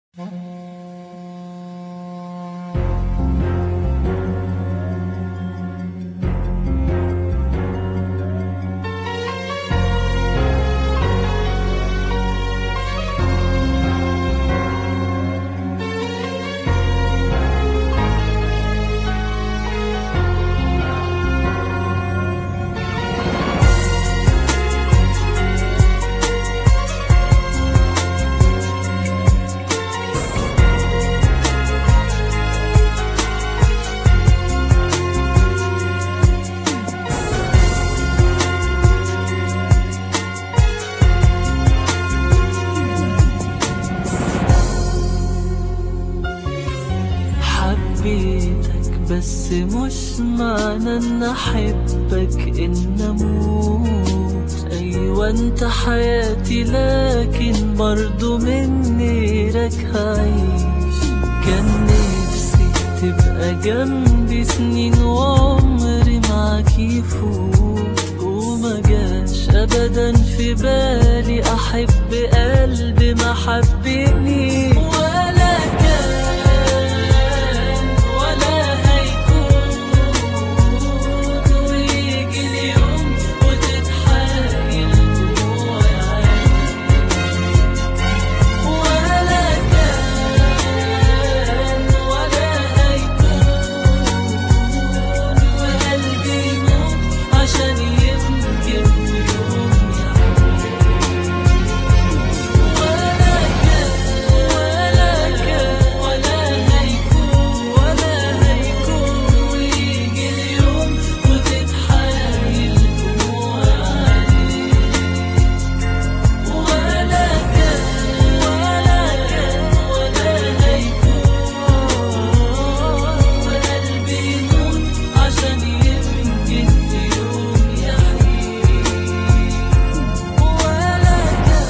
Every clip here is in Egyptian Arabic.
حبيتك بس مش معنى ان احبك ان اموت ايوه انت حياتي لكن برضو من غيرك هعيش كان نفسي تبقى جنبي سنين وعمري معاك يفوت وما جاش ابدا في بالي احب قلبي ما حبني ولا كان ولا هيكون ويجي اليوم وتتحايل دموعي عيني ولا كان ولا هيكون وقلبي يموت عشان يمكن يوم ولا كان ولا كان ولا هيكون ولا هيكون ويجي اليوم وتتحايل دموعي عيني ولا كان ولا كان ولا هيكون وقلبي يموت عشان يمكن في يوم يحيي ولا كان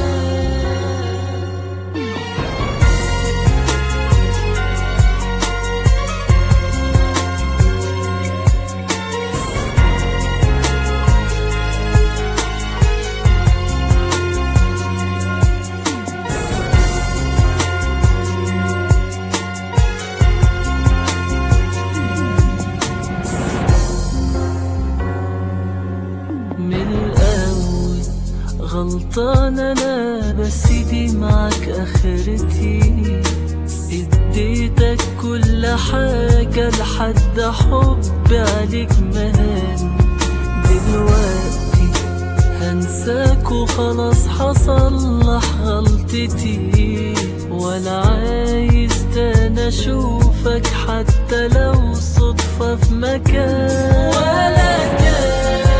من الأول غلطان أنا بس دي معك آخرتي اديتك كل حاجة لحد حبي عليك مهان دلوقتي هنساك وخلاص هصلح غلطتي ولا عايز تاني اشوفك حتى لو صدفة في مكان ولا كان